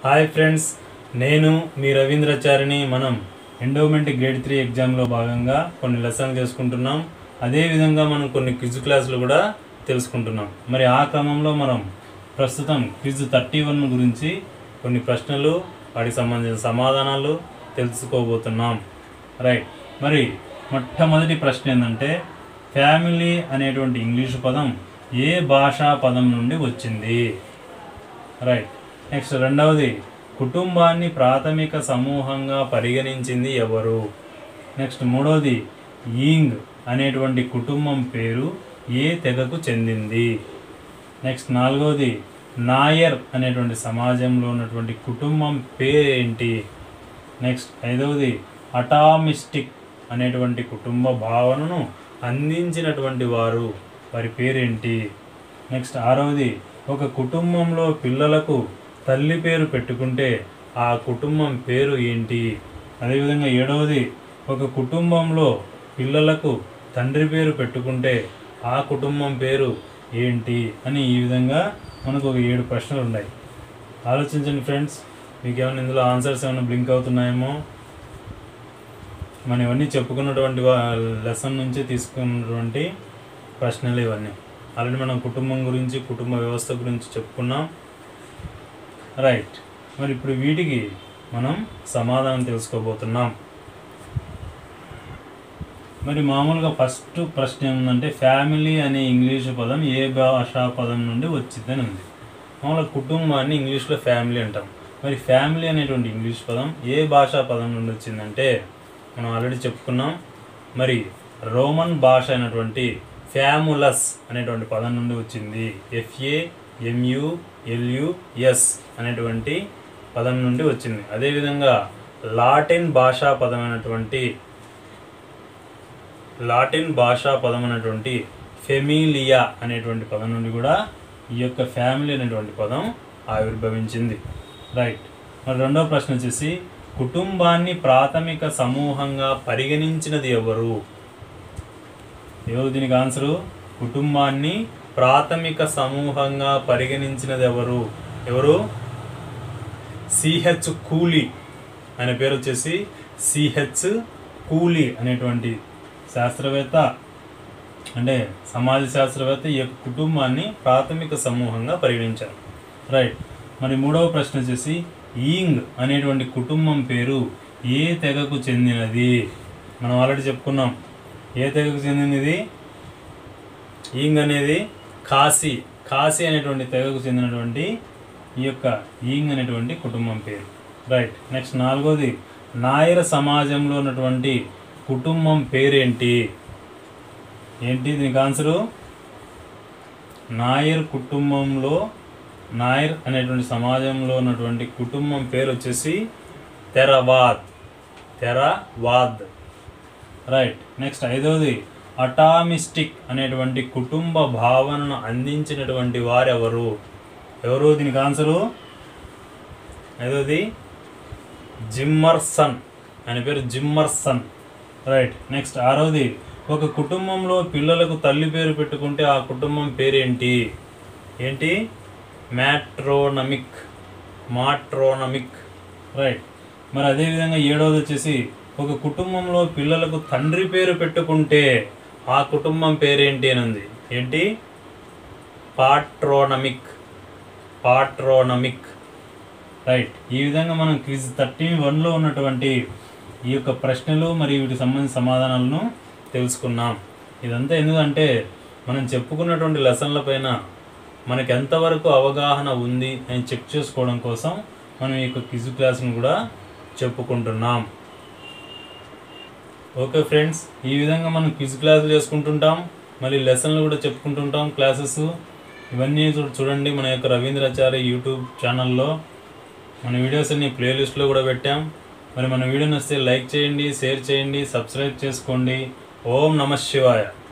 hi friends నేను మీ రవీంద్రచారిని మనం endowment grade three ఎగ్జామ్లో భాగంగా కొన్ని లెసన్లు చేసుకుంటున్నాం అదేవిధంగా మనం కొన్ని క్విజ్ క్లాసులు కూడా తెలుసుకుంటున్నాం మరి ఆ క్రమంలో మనం ప్రస్తుతం క్విజ్ థర్టీ వన్ గురించి కొన్ని ప్రశ్నలు వాటికి సంబంధించిన సమాధానాలు తెలుసుకోబోతున్నాం రైట్ మరి మొట్టమొదటి ప్రశ్న ఏంటంటే ఫ్యామిలీ అనేటువంటి ఇంగ్లీషు పదం ఏ భాషా పదం నుండి వచ్చింది రైట్ నెక్స్ట్ రెండవది కుటుంబాన్ని ప్రాథమిక సమూహంగా పరిగణించింది ఎవరు నెక్స్ట్ మూడవది ఈంగ్ అనేటువంటి కుటుంబం పేరు ఏ తెగకు చెందింది నెక్స్ట్ నాలుగవది నాయర్ అనేటువంటి సమాజంలో ఉన్నటువంటి కుటుంబం పేరేంటి నెక్స్ట్ ఐదవది అటామిస్టిక్ అనేటువంటి కుటుంబ భావనను అందించినటువంటి వారు వారి పేరేంటి నెక్స్ట్ ఆరవది ఒక కుటుంబంలో పిల్లలకు తల్లి పేరు పెట్టుకుంటే ఆ కుటుంబం పేరు ఏంటి అదేవిధంగా ఏడవది ఒక కుటుంబంలో పిల్లలకు తండ్రి పేరు పెట్టుకుంటే ఆ కుటుంబం పేరు ఏంటి అని ఈ విధంగా మనకు ఒక ఏడు ప్రశ్నలు ఉన్నాయి ఆలోచించండి ఫ్రెండ్స్ మీకు ఏమైనా ఇందులో ఆన్సర్స్ ఏమైనా బ్లింక్ అవుతున్నాయేమో మనం ఇవన్నీ చెప్పుకున్నటువంటి లెసన్ నుంచి తీసుకున్నటువంటి ప్రశ్నలు ఇవన్నీ ఆల్రెడీ మనం కుటుంబం గురించి కుటుంబ వ్యవస్థ గురించి చెప్పుకున్నాం రైట్ మరి ఇప్పుడు వీటికి మనం సమాధానం తెలుసుకోబోతున్నాం మరి మామూలుగా ఫస్ట్ ప్రశ్న ఏముందంటే ఫ్యామిలీ అనే ఇంగ్లీషు పదం ఏ భాషా పదం నుండి వచ్చిందని ఉంది మామూలుగా కుటుంబాన్ని ఇంగ్లీష్లో ఫ్యామిలీ అంటాం మరి ఫ్యామిలీ అనేటువంటి ఇంగ్లీష్ పదం ఏ భాషా పదం నుండి వచ్చిందంటే మనం ఆల్రెడీ చెప్పుకున్నాం మరి రోమన్ భాష అయినటువంటి ఫ్యాములస్ అనేటువంటి పదం నుండి వచ్చింది ఎఫ్ఏ ఎంయు ఎల్యుఎస్ అనేటువంటి పదం నుండి వచ్చింది అదేవిధంగా లాటిన్ భాషా పదమైనటువంటి లాటిన్ భాషా పదం అనేటువంటి ఫెమిలియా అనేటువంటి పదం నుండి కూడా ఈ యొక్క ఫ్యామిలీ అనేటువంటి పదం ఆవిర్భవించింది రైట్ మరి రెండో ప్రశ్న వచ్చేసి కుటుంబాన్ని ప్రాథమిక సమూహంగా పరిగణించినది ఎవరు ఎవరు దీనికి ఆన్సరు కుటుంబాన్ని ప్రాథమిక సమూహంగా పరిగణించినది ఎవరు ఎవరు సిహెచ్ కూలీ ఆయన పేరు వచ్చేసి సిహెచ్ కూలీ అనేటువంటి శాస్త్రవేత్త అంటే సమాజ శాస్త్రవేత్త ఈ యొక్క కుటుంబాన్ని ప్రాథమిక సమూహంగా పరిగణించారు రైట్ మరి మూడవ ప్రశ్న వచ్చేసి ఈంగ్ అనేటువంటి కుటుంబం పేరు ఏ తెగకు చెందినది మనం ఆల్రెడీ చెప్పుకున్నాం ఏ తెగకు చెందినది ఈంగ్ అనేది కాశీ కాశీ అనేటువంటి తెగకు చెందినటువంటి ఈ యొక్క ఈంగ్ అనేటువంటి కుటుంబం పేరు రైట్ నెక్స్ట్ నాలుగోది నాయర సమాజంలో ఉన్నటువంటి కుటుంబం పేరేంటి ఏంటి దీనికి ఆన్సరు నాయర్ కుటుంబంలో నాయర్ అనేటువంటి సమాజంలో ఉన్నటువంటి కుటుంబం పేరు వచ్చేసి తెరవాద్ తెరవాద్ రైట్ నెక్స్ట్ ఐదవది అటామిస్టిక్ అనేటువంటి కుటుంబ భావనను అందించినటువంటి వారెవరు ఎవరు దీనికి ఆన్సరు ఐదవది జిమ్మర్సన్ ఆయన పేరు జిమ్మర్సన్ రైట్ నెక్స్ట్ ఆరవది ఒక కుటుంబంలో పిల్లలకు తల్లి పేరు పెట్టుకుంటే ఆ కుటుంబం పేరేంటి ఏంటి మ్యాట్రోనమిక్ మాట్రోనమిక్ రైట్ మరి అదేవిధంగా ఏడవది వచ్చేసి ఒక కుటుంబంలో పిల్లలకు తండ్రి పేరు పెట్టుకుంటే ఆ కుటుంబం పేరేంటి అని ఉంది ఏంటి పాట్రోనమిక్ పాట్రోనమిక్ రైట్ ఈ విధంగా మనం క్విజ్ థర్టీ వన్లో ఉన్నటువంటి ఈ యొక్క ప్రశ్నలు మరియు వీటికి సంబంధించిన సమాధానాలను తెలుసుకున్నాం ఇదంతా ఎందుకంటే మనం చెప్పుకున్నటువంటి లెసన్ల పైన మనకి ఎంతవరకు అవగాహన ఉంది అని చెక్ చేసుకోవడం కోసం మనం ఈ యొక్క క్విజ్ క్లాస్ని కూడా చెప్పుకుంటున్నాం ఓకే ఫ్రెండ్స్ ఈ విధంగా మనం క్విజ్ క్లాసులు చేసుకుంటుంటాం మళ్ళీ లెసన్లు కూడా చెప్పుకుంటుంటాం క్లాసెస్ ఇవన్నీ చూ- చూడండి మన యొక్క రవీంద్రాచార్య యూట్యూబ్ ఛానల్లో మన వీడియోస్ అన్ని ప్లేలిస్ట్లో కూడా పెట్టాం మరి మన వీడియో నచ్చితే లైక్ చేయండి షేర్ చేయండి సబ్స్క్రైబ్ చేసుకోండి ఓం నమ శివాయ